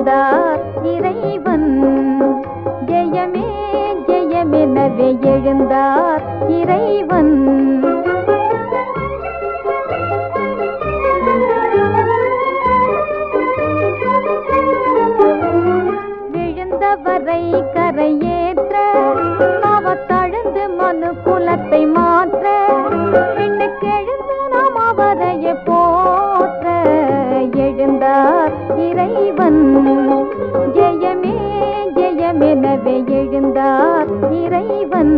எழுந்தார் இறைவன் ஜெயமே ஜெயமெனவே எழுந்தார் இறைவன் விழுந்தவரை கரையேற்ற அவத்தழுந்து மனு குலத்தை மாற்ற விண்ணுக்கெழுந்து நாம் அவரையே போற்ற எழுந்தார் இறைவன் ஜெயமே ஜெயமெனவே எழுந்தார் இறைவன்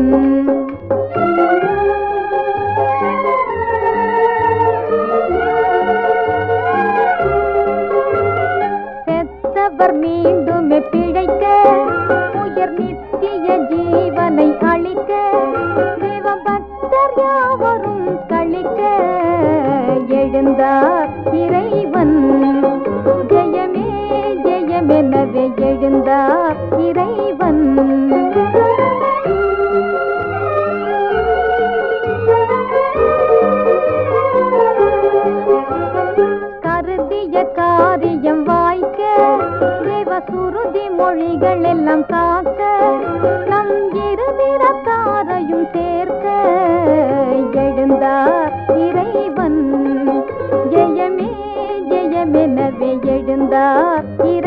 செத்தவர் மீண்டும் பிழைக்க உயர் நித்திய ஜீவனை அளிக்க தேவ பக்தர் யாவரும் கழிக்க எழுந்தார் இறைவன் ஜெயமே ஜெயமெனவே எழுந்தார் இறைவன் கருதிய காரியம் வாய்க்க தேவ சுருதி மொழிகள் எல்லாம் காக்க நம் இருதிரத்தாரையும் சேர்க்க எழுந்தார் இறைவன் ஜெயமே ஜெயமெனவே எழுந்தார்